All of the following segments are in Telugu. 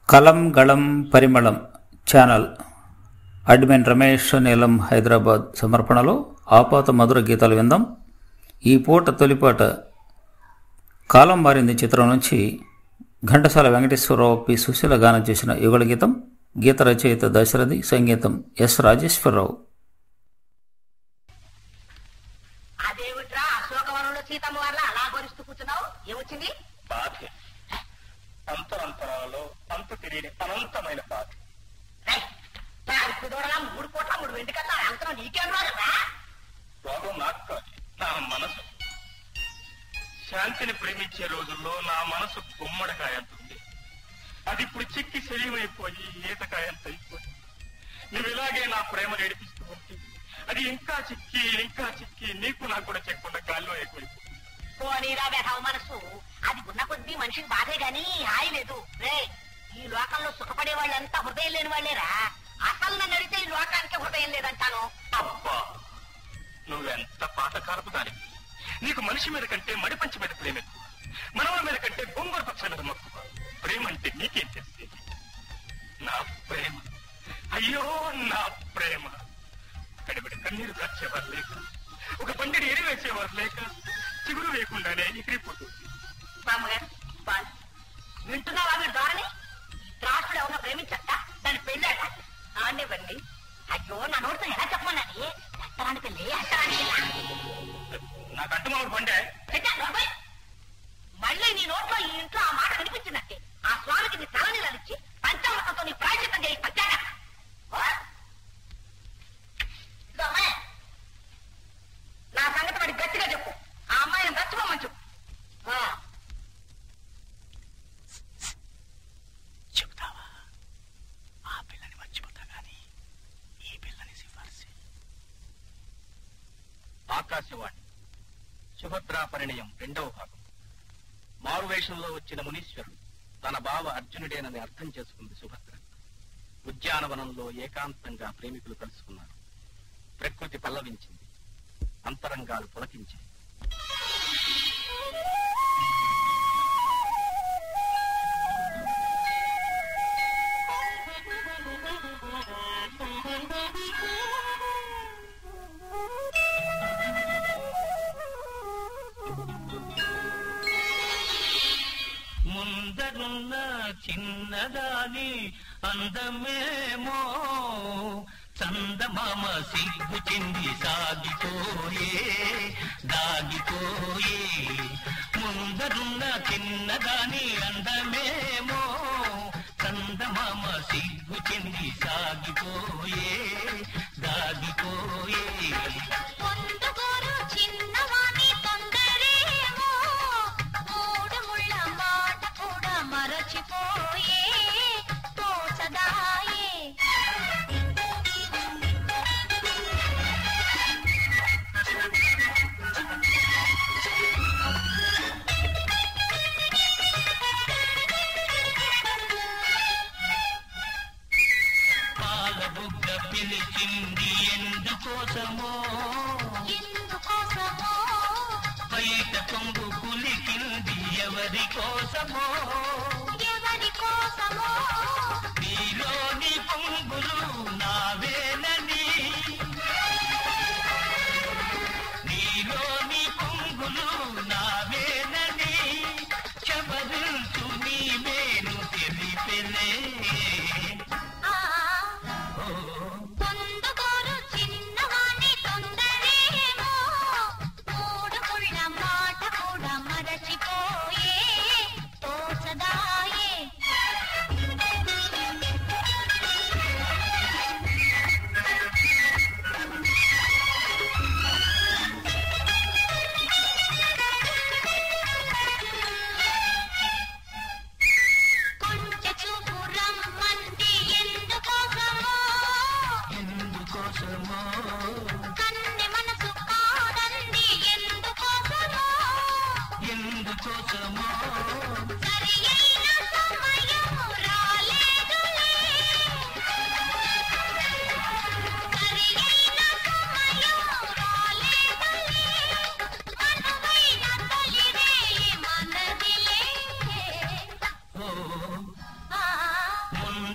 కలం గళం పరిమళం ఛానల్ అడ్మిన్ రమేష్ నీలం హైదరాబాద్ సమర్పణలో ఆపాత మధుర గీతాలు విందాం ఈ పూట తొలిపాట కాలం మారింది చిత్రం నుంచి ఘంటసాల వెంకటేశ్వరరావు పి సుశీల గానం చేసిన యుగళ గీతం గీత రచయిత దశరథి సంగీతం ఎస్ రాజేశ్వరరావు అదేమిట్రా అశోకవనంలో సీతమ్మ వాళ్ళ అలా గొరుస్తూ కూర్చున్నావు ఏమొచ్చింది బాధే అంతరంతరాలలో అంత తెలియని అనంతమైన బాధ రేయ్, తారీఖు దూడలా మూడు కోట్ల మూడు వెండి కన్నా అంతరం నీకేం రాదురా రోగం నాకు కాదు నా మనసు శాంతిని ప్రేమించే రోజుల్లో నా మనసు గుమ్మడికాయంతుంది అది ఇప్పుడు చిక్కి శరీరమైపోయి ఈతకాయంత అయిపోయి నువ్వు ఇలాగే నా ప్రేమ నడిపిస్తూ ఉంటే అది ఇంకా చిక్కి ఇంకా చిక్కి నీకు నాకు కూడా చెక్కకుండా గాల్లో ఎక్కువైపోయింది పోనీరా వెధవ మనసు అది ఉన్న కొద్దీ మనిషికి బాధే గాని హాయి లేదు రే ఈ లోకంలో సుఖపడే వాళ్ళంతా హృదయం లేని వాళ్ళేరా అసలు నన్ను అడిగితే ఈ లోకానికి హృదయం లేదంటాను అబ్బా నువ్వెంత పాతకాలపు దానివి నీకు మనిషి మీద కంటే మడిపంచి మీద ప్రేమ ఎక్కువ మనవల మీద కంటే గొంగూర పక్ష మీద మక్కువ ప్రేమ అంటే నీకేం తెలిసేది నా ప్రేమ అయ్యో నా ప్రేమ కడిబడి కన్నీరు దాచేవారు లేక ఒక బండిని ఎరివేసేవారు లేక చిగురు వేయకుండానే ఎగిరిపోతుంది బామ్మగారు బాల్ వింటున్నావా మీరు ధోరణి రాష్ట్రుడు ఎవరో ప్రేమించట దాన్ని పెళ్ళాట ఆడివ్వండి అయ్యో నా నోటితో ఎలా చెప్పమన్నది అత్తరాని పెళ్ళి అత్తరాని నాకు అడ్డమావుడు బండే మళ్ళీ నీ నోట్లో ఈ ఇంట్లో ఆ మాట వినిపించినట్టే ఆ స్వామికి నీ తలనీళ్ళనిచ్చి పంచామృతంతో నీ ప్రాయచిత్తం చేయి పచ్చాక నా సంగతి మరి గట్టిగా చెప్పు ఆ అమ్మాయిని మర్చిపోమని చెప్పు ఆ. చెబుతావా ఆ పిల్లని మర్చిపోతా గాని ఈ పిల్లని సిఫార్సు ఆకాశవాణి సుభద్రా పరిణయం రెండవ భాగం మారువేషంలో వచ్చిన మునీశ్వరుడు తన బావ అర్జునుడేనని అర్థం చేసుకుంది సుభద్ర ఉద్యానవనంలో ఏకాంతంగా ప్రేమికులు కలుసుకున్నారు ప్రకృతి పల్లవించింది అంతరంగాలు పులకించాయి ముందరున్న చిన్నదాని అందమేమో చందమామ సిగ్గు చెంది సాగిపోయే దాగిపోయే ముందరున్న చిన్నదాని అందమేమో చందమామ సిగ్గు చెంది సాగిపోయే దాగిపోయే పొందుకోరు చిన్నవాణి తొందరేమో మూడు ముళ్ళ మాట కూడా మరచిపోయే తోచదాయే పాల బుగ్గ పిలిచింది ఎందుకోసమో ఎందుకోసమో బయట కొంగు కులికింది ఎవరి కోసమో ఎవరి కోసమో నీలోని పొంగులు నావేనని నీలోని పొంగులు నావేనని చెబరుతూ నీ మేలు తెలిపెలే ఆ పొందుకోరు చిన్నవాణి తొందరేమో మూడు ముళ్ళ మాట కూడా మరచిపోయే తోచదా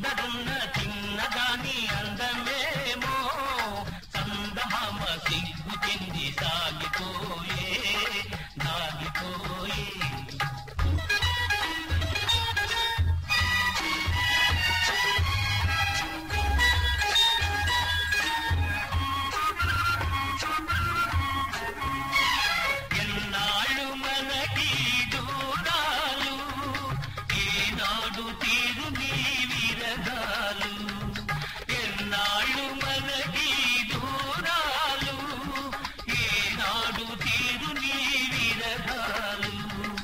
ముందడున్న చిన్నదాని అందమేమో చందమామ సిగ్గు చెంది సాగిపోయే దాగిపోయే ఎన్నాళ్ళు మనకి దూరాలు ఏనాడు తీరు నీ విరగాలు ఎన్నాళ్ళు మనకి దూరాలు ఏనాడు తీరు నీ విరగాలు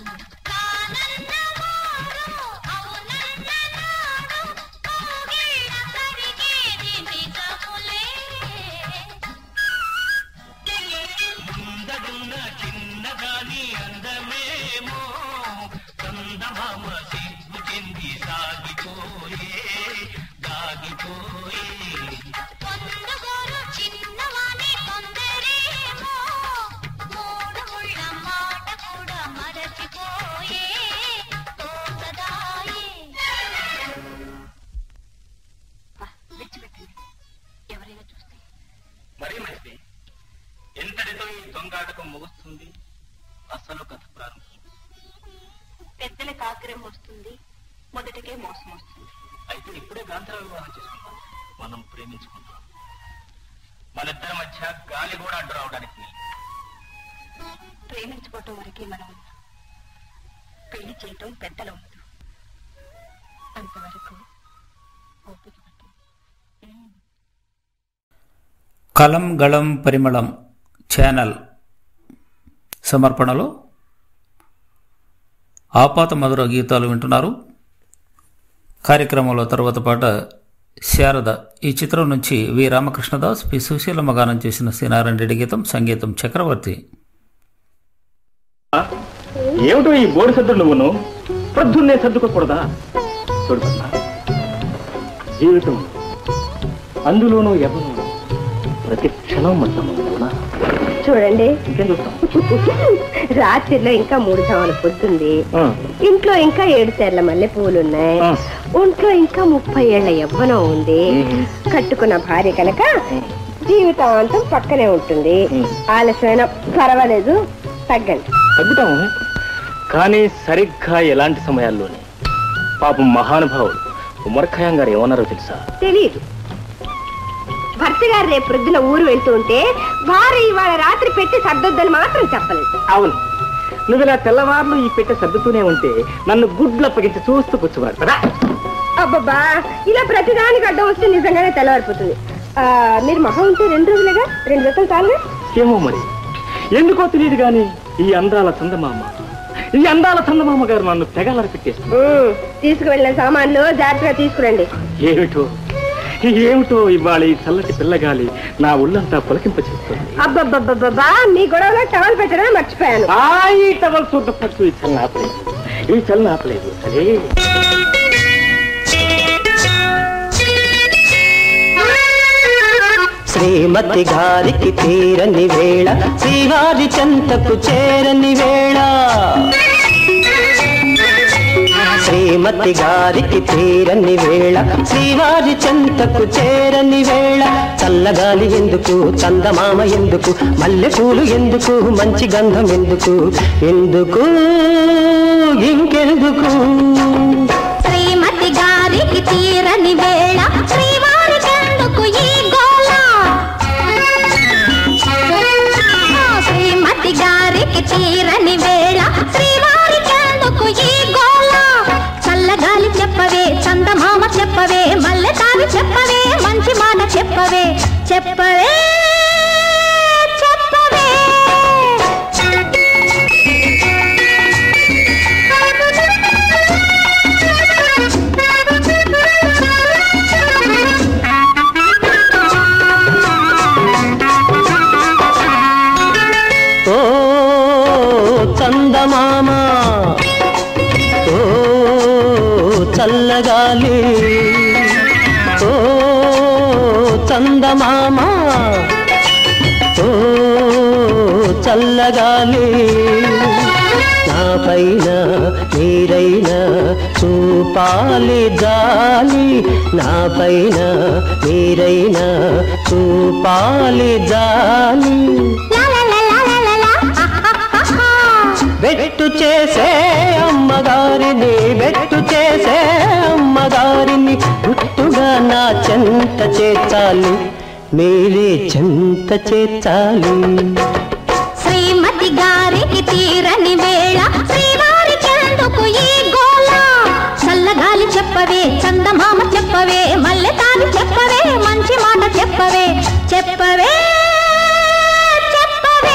కానన్నవాడు అవునన్ననాడు కోగిళ్ళ కరిగేది నిజములే ముందడున్న చిన్నదాని అందమేమో చందమామ సిగ్గు చెంది సాగిపోయే దాగిపోయే పొందుగోరు చిన్నవాణి కొందరేమో మూడు ముళ్ళ మాట కూడా మరచిపోయే తోసదాయే విడిచిపెట్టండి ఎవరైనా చూస్తే మరీ మంచిది ఎంతటితో ఈ దొంగాటకం ముగుస్తుంది అసలు కథ ప్రారంభం పెద్దలకు ఆగ్రహం వస్తుంది మొదటికే మోసం వస్తుంది అయితే ఇప్పుడే గాంధర వివాహం చేసుకుందాం మనం ప్రేమించుకుందాం మన ఇద్దరి మధ్య గాలి కూడా అడ్డు రావడానికి వీలు. ప్రేమించుకోవటం వరకే మనం ఉన్నాం. పెళ్లి చేయటం పెద్దల ఉండదు అంతవరకు ఓపిక పట్టండి కలం గళం పరిమళం ఛానల్ సమర్పణలో ఆపాత మధుర గీతాలు వింటున్నారు కార్యక్రమంలో తర్వాత పాట శారద ఈ చిత్రం నుంచి వి రామకృష్ణదాస్ పి సుశీలమ్మ గానం చేసిన సి నారాయణ రెడ్డి గీతం సంగీతం చక్రవర్తి ఏమిటో ఈ బోడి సర్దుడు నువ్వును ప్రొద్దున్నే సర్దుకోకూడదా చూడు పద్మ జీవితం అందులోనూ ఎవరు ప్రతి క్షణం మద్దమవునా చూడండి ఇంకేం చూస్తాం రాత్రిలో ఇంకా మూడు సవాలు పొద్దుంది ఆ, ఇంట్లో ఇంకా ఏడు తెల్ల మల్లె పూలు ఉన్నాయి ఆ. ఒంట్లో ఇంకా ముప్పై ఏళ్ల యవ్వనం ఉంది మ్మ్. కట్టుకున్న భార్య కనుక జీవితాంతం పక్కనే ఉంటుంది మ్మ్. ఆలస్యమైన పర్వాలేదు తగ్గండి తగ్గుతాము కానీ సరిగ్గా ఎలాంటి సమయాల్లోనే పాపం మహానుభావుడు ఉమర్ ఖయాం గారు ఏమన్నారో తెలుసా తెలియదు భర్త గారు రేపు ప్రొద్దున ఊరు వెళ్తూ ఉంటే భార్య ఇవాళ రాత్రి పెట్టి సర్దొద్దని మాత్రం చెప్పలేదు అవును నువ్వు ఇలా తెల్లవారులు ఈ పెట్టె సర్దుతూనే ఉంటే నన్ను గుడ్లు అప్పగించి చూస్తూ కూర్చోవాడు కదా అబ్బబ్బా ఇలా ప్రతిదానికి అడ్డం వస్తే నిజంగానే తెల్లవారిపోతుంది ఆ, మీరు మహా ఉంటే రెండు రోజులుగా రెండు జతలు చాలు ఏమో మరి ఎందుకో తెలియదు గాని ఈ అందాల చందమామ ఈ అందాల చందమామ గారు నన్ను తెగలర పెట్టేస్తుంది తీసుకువెళ్ళిన సామాన్లు జాగ్రత్తగా తీసుకురండి ఏమిటో ఏమిటో ఇవాళ ఈ చల్లటి పిల్లగాలి నా ఒళ్ళంతా పులకింపచేస్తుంది అబ్బబ్బబ్బబ్బా మీ గొడవలో టవల్ పెట్టడమే మర్చిపోయాను ఆ ఈ టవల్ చూడ్డ పట్టు ఈ చల్ల ఆపలేదు ఈ చల్ల ఆపలేదు సరే శ్రీమతి గారికి తీరని వేళ శ్రీవారి చెంతకు చేరని వేళ శ్రీమతి గారికి తీరని వేళ శ్రీవారి చెంతకు చేరని వేళ చల్లగాలి ఎందుకు చందమామ ఎందుకు మల్లెపూలు ఎందుకు మంచి గంధం ఎందుకు ఎందుకు ఇంకెందుకు శ్రీమతి గారికి తీరని వేళ శ్రీవారి కందుకు ఈ గోళ ఆ, శ్రీమతి గారికి తీరని వేళ శ్రీవారి కందుకు ఈ గోళ చల్లగాలి చెప్పవే చందమామ చెప్పవే మల్లె తావి చెప్పవే మంచి మాట చెప్పవే చెప్పవే ఓ చందమామ ఓ చల్లగాలి ఓ చందమామ ఓ చల్లగాలి నా పైన మీరైనా చూప చూపాలి జాలి నా పైన మీరైనా చూపాలి జాలి లా లా లా లా లా లా లా. ఆహాహాహా. బెట్టు చేసే అమ్మగారిని బెట్టు చేసే అమ్మగారిని గుట్టుగా నా చెంత చేర్చాలి మీరే చెంత చేర్చాలి శ్రీమతి గారికి తీరని వేళ శ్రీవారికి ఎందుకు ఈ గోళ చల్లగాలి చెప్పవే చందమామ చెప్పవే మల్లె తావి చెప్పవే మంచి మాట చెప్పవే చెప్పవే చెప్పవే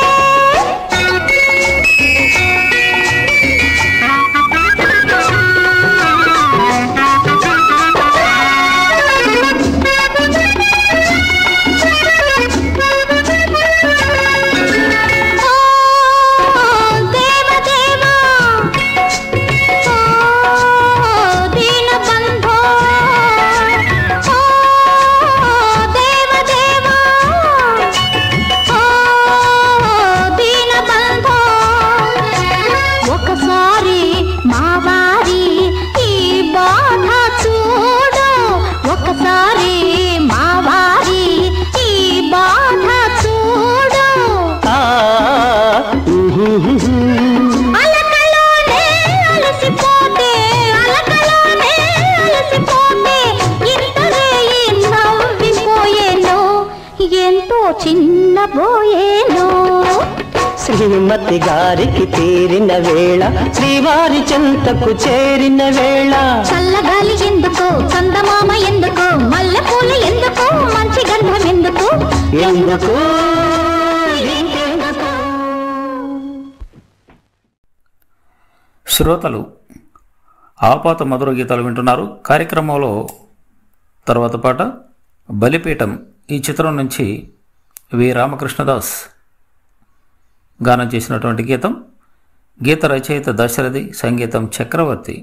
ఓ దేవదేవా ఓ దీనబంధో ఓ దేవదేవా ఓ దీనబంధో ఒకసారి మా వారి ఈ బాధ చూడు ఒకసారి మా వారి ఈ బాధ చూడు ఆ, ఉహుహుహు. అలకలోనే అలసిపోతే అలకలోనే అలసిపోతే ఇంతనే ఈ నవ్విపోయేను ఎంతో చిన్నబోయేను శ్రీమతి గారికి తీరిన వేళ శ్రీవారి చెంతకు చేరిన వేళ చల్లగాలి ఎందుకు చందమామ ఎందుకు మల్లెపూలు ఎందుకు మంచి గంధం ఎందుకు ఎందుకు శ్రోతలు ఆపాత మధుర గీతాలు వింటున్నారు కార్యక్రమంలో తర్వాత పాట బలిపీఠం ఈ చిత్రం నుంచి వి రామకృష్ణదాస్ గానం చేసినటువంటి గీతం గీత రచయిత దశరథి సంగీతం చక్రవర్తి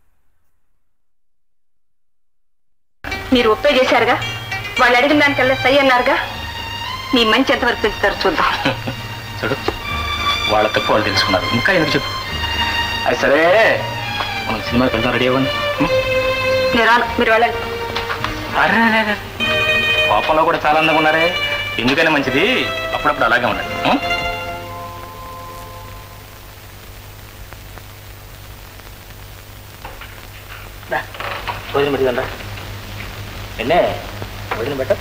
మీరు ఒప్పే చేశారుగా వాళ్ళు అడిగిన దానికల్లా సై అన్నారుగా మీ మంచి ఎంతవరకు పెంచుతారు చూద్దాం చూడు వాళ్ళ తప్పు వాళ్ళు తెలుసుకున్నారు ఇంకా ఎందుకు చెప్పు అది సరే మనం సినిమాకి వెళ్దాం రెడీ అవ్వండి ఉం? నేను రాను మీరు వెళ్ళండి అరే అరే, అరే. కోపంలో కూడా చాలా అందంగా ఉన్నారే ఎందుకని మంచిది అప్పుడప్పుడు అలాగే ఉండండి ఉం? రా, భోజనం పెట్టుకుందా ఎన్నే భోజనం పెట్ట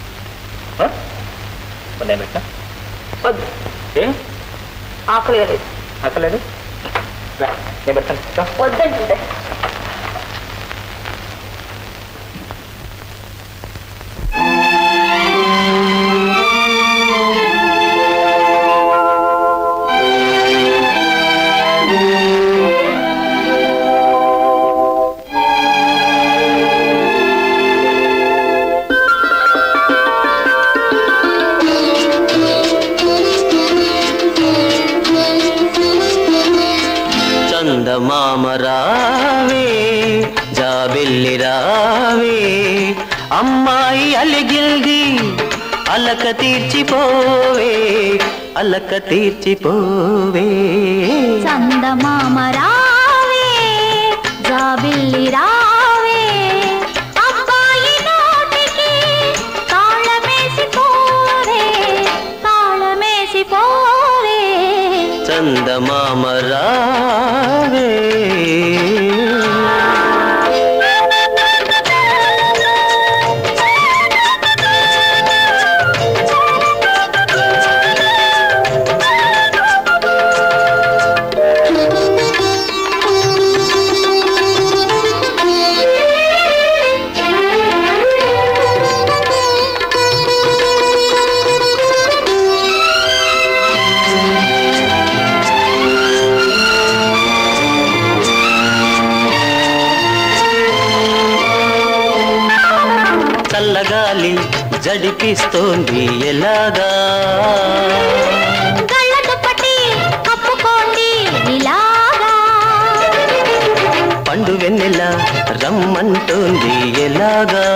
నేను పెట్టా వద్దు ఏ ఆకలి లేదు అక్కలేదు రా, నేను పెడతాను రా. వద్దంటుంటే చందమామ రావే జాబిల్లి రావే అమ్మాయి అలిగిల్ది అలక తీర్చిపోవే అలక తీర్చిపోవే చందమామ రావే జాబిల్లి రావే అబ్బాయి నోటికి తాళమేసి పోరే తాళమేసి పోరే చందమామ రావే చల్లగాలి జడిపిస్తోంది ఎలాగా గళ్ళ దుప్పటి కప్పుకోండి ఇలాగా పండు వెన్నెల రమ్మంటోంది ఎలాగా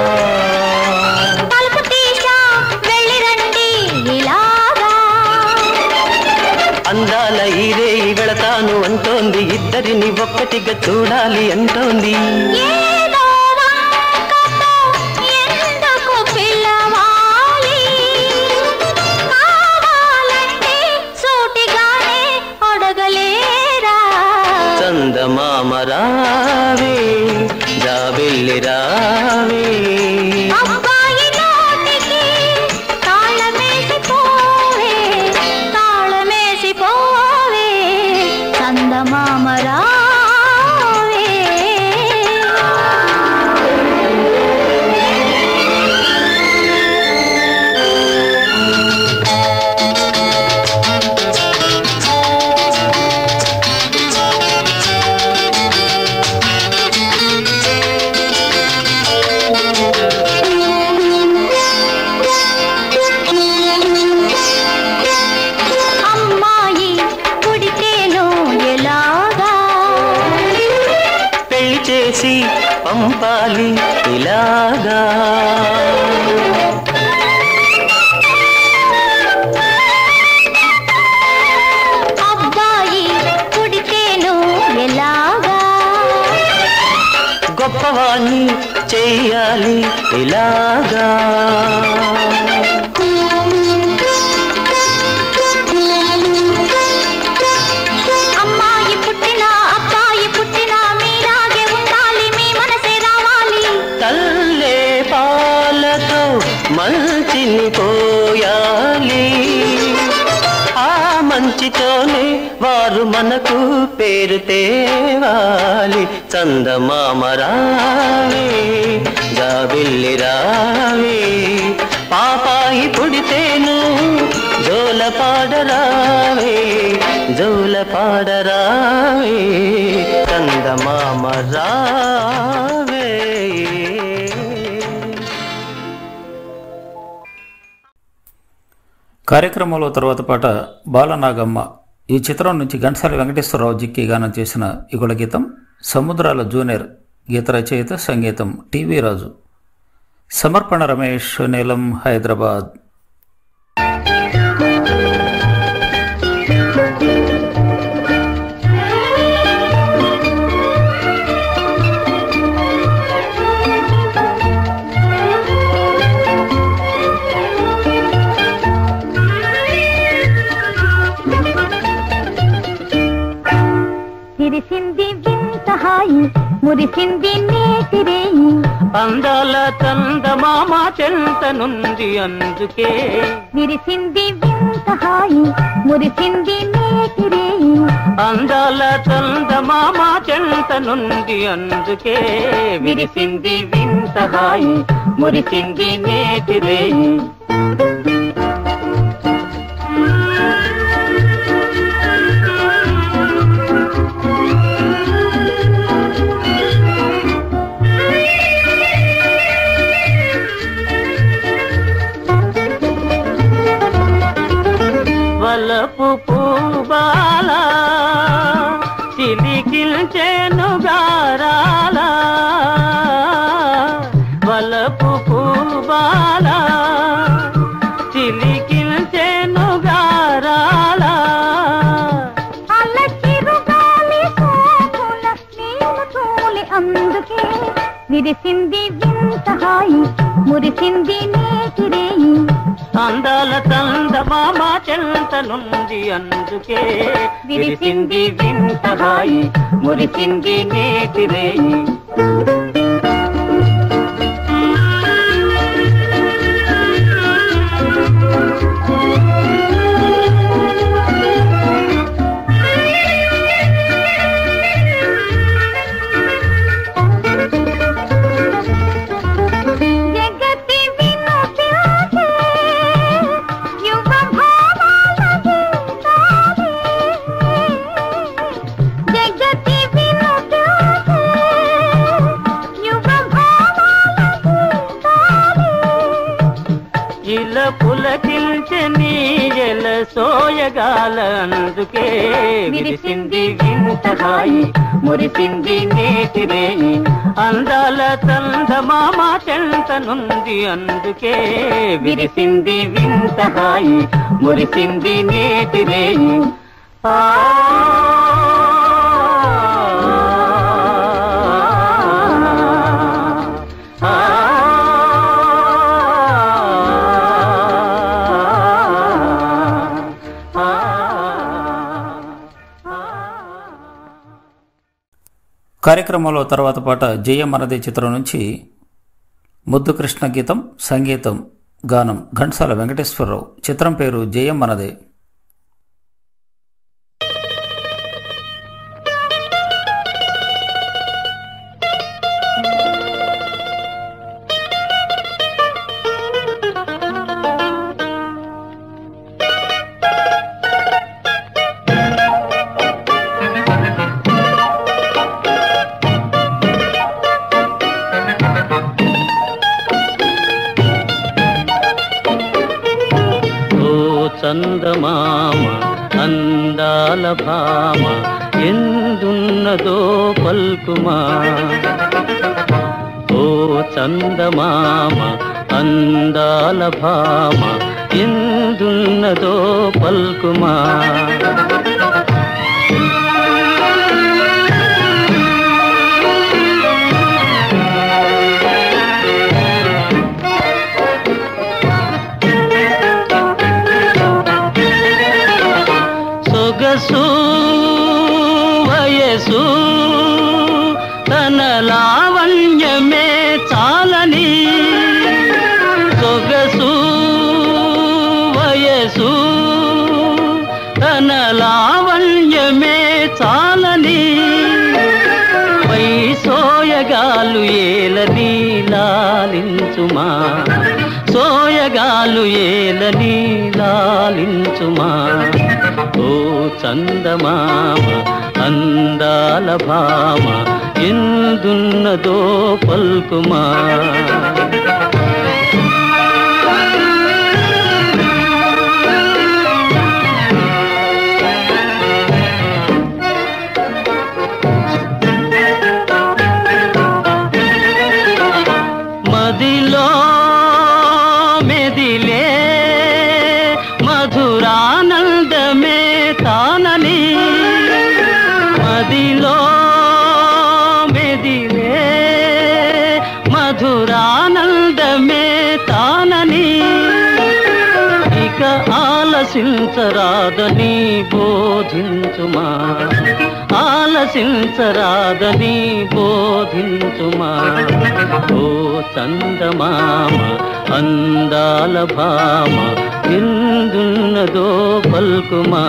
తలుపు తీసా వెళ్ళి రండి ఇలాగా అందాల ఈరే వెళతాను అంటోంది ఇద్దరిని ఒక్కటి సూటిగా చూడాలి అంటోంది ఏదో వంకతో ఎందుకు పిలవాలి కావాలంటే సూటిగానే అడగలేరా చందమామ రావే జాబిల్లి రావే అబ్బాయి నోటికి తాళమేసి పోవే తాళమేసి పోవే చందమామ రావే అమ్మాయి పుడితేను ఎలాగా పెళ్లి చేసి పంపాలి ఇలాగా అబ్బాయి పుడితేను ఎలాగా గొప్పవాణ్ణి చెయ్యాలి ఇలాగా అమ్మాయి పుట్టినా అబ్బాయి పుట్టినా మీరాగే ఉండాలి మీ మనసే రావాలి తల్లే పాలతో మంచిని పోయాలి ఆ మంచితోనే వారు మనకు పేరు తేవాలి చందమామ రావే జాబిల్లి రావే పాపాయి పుడితేను జోల పాడరావే జోల పాడరావే చందమామ రావే కార్యక్రమంలో తర్వాత పాట బాలనాగమ్మ ఈ చిత్రం నుంచి ఘంటసాల వెంకటేశ్వరరావు జిక్కి గానం చేసిన ఇగుల గీతం సముద్రాల జూనియర్ గీత రచయిత సంగీతం టీవీ రాజు సమర్పణ రమేష్ నీలం హైదరాబాద్ తిరిసింది వింత హాయి మురిసింది నేతిరేయి అందాల చందమామ చెంత నుండి అందుకే విరిసింది వింత హాయి మురిసింది నేతిరేయి అందాల చందమామ చెంత నుండి అందుకే విరిసింది వింత హాయి మురిసింది నేటిరేయి వలపు పూబాల చిలికిల్చేను గారాల వలపు పూబాల చిలికిల్చేను గారాల అల్లచిరుగాలి సోకుల నేను తోలి అందుకే విరిసింది వింత హాయి మురిసింది నేతిరేయి అందాల చందమామ చెంత నుండి అందుకే విరిసింది వింత హాయి మురిసింది నేతిరేయి జగతి వినుతించే యువ భావాల గీతాలే. జగతి వినుతించే యువ భావాల గీతాలే. ఇల పులకిల్చని ఎల సోయగాల అందుకే విరిసింది వింత హాయి మురిసింది నేతిరేయి అందాల చందమామ చెంత నుండి అందుకే విరిసింది వింత హాయి మురిసింది నేతిరేయి ఆ కార్యక్రమంలో తర్వాత పాట జయ మనదే చిత్రం నుంచి ముద్దు కృష్ణ గీతం సంగీతం గానం ఘంటసాల వెంకటేశ్వరరావు చిత్రం పేరు జయం మనదే ఓ చందమామ అందాల భామ ఎందున్నదో పల్కుమా ఓ చందమామ అందాల భామ ఎందున్నదో పల్కుమా సొగసు వయసు తన లావణ్యమే చాలని సొగసు వయసు తన లావణ్యమే చాలని పై సోయగాలు ఏలని లాలించుమా సోయగాలు ఏలని లాలించుమా ఓ చందమామ అందాల భామ ఎందున్నదో పల్కుమా మదిలో మెదిలే మధురానందమే తానని మదిలో మెదిలే మధురానందమే తానని ఇక ఆలసించరాదని బోధించుమా ఆలసించరాదని బోధించుమా ఓ చందమామ అందాల భామ ఎందున్నదో పల్కుమా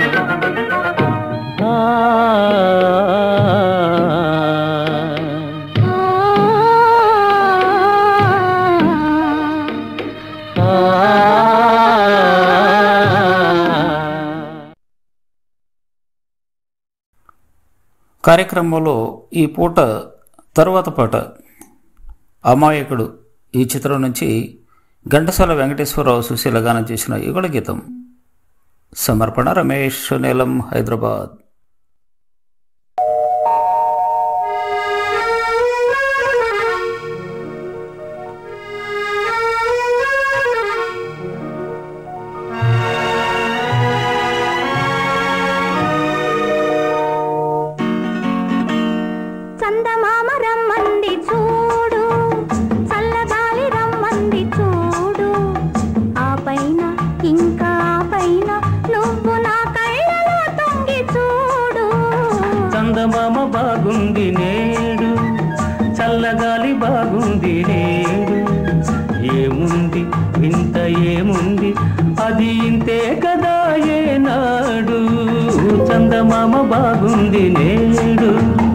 కార్యక్రమంలో ఈ పూట తరువాత పాట అమాయకుడు ఈ చిత్రం నుంచి ఘంటసాల వెంకటేశ్వరరావు సుశీల గానం చేసిన యుగళ గీతం సమర్పణ రమేష్ నీలం హైదరాబాద్ చందమామ రమ్మంది చూడు చల్లగాలి రమ్మంది చూడు ఆ పైన ఇంకా ఆ పైన నువ్వు నా కళ్ళలో తొంగి చూడు చందమామ బాగుంది నేడు చల్లగాలి బాగుంది నేడు ఏముంది ఇంత ఏముంది అది ఇంతే కదా ఏనాడు చందమామ బాగుంది నేడు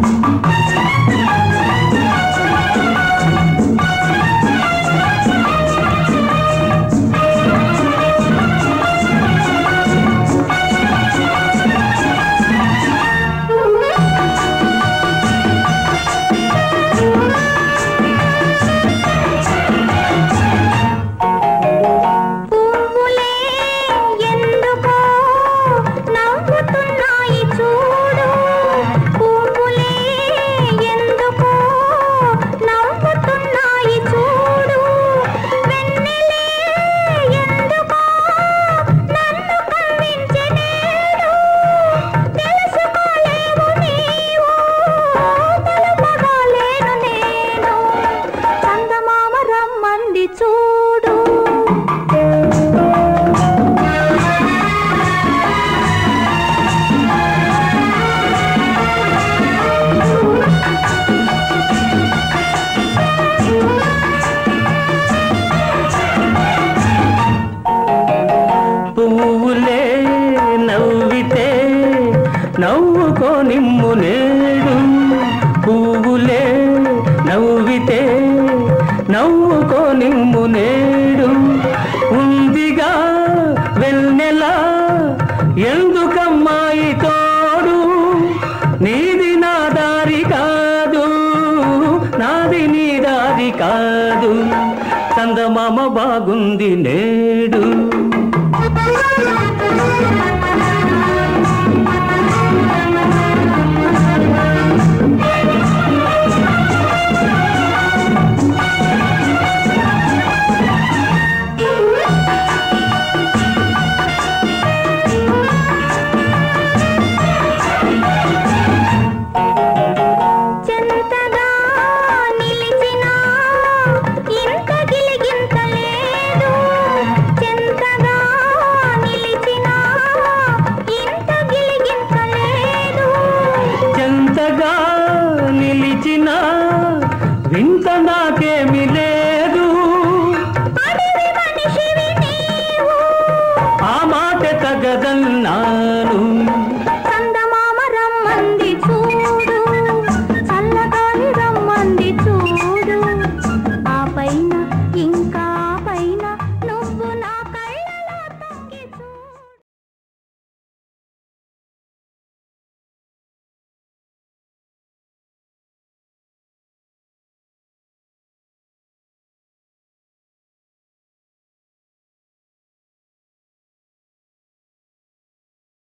పువ్వులే ఎందుకో నవ్వుతున్నాయి చూడు పువ్వులే నవ్వితే నవ్వుకో నిమ్ము నేడు ఉందిగా వెన్నెల ఎందుకమ్మాయి తోడు నీది నా దారి కాదు నాది నీ దారి కాదు చందమామ బాగుంది నేడు చెంతగా నిలిచినా ఇంత గిలిగింత లేదు చెంతగా నిలిచినా ఇంత గిలిగింత లేదు చెంతగా నిలిచిన వింత నా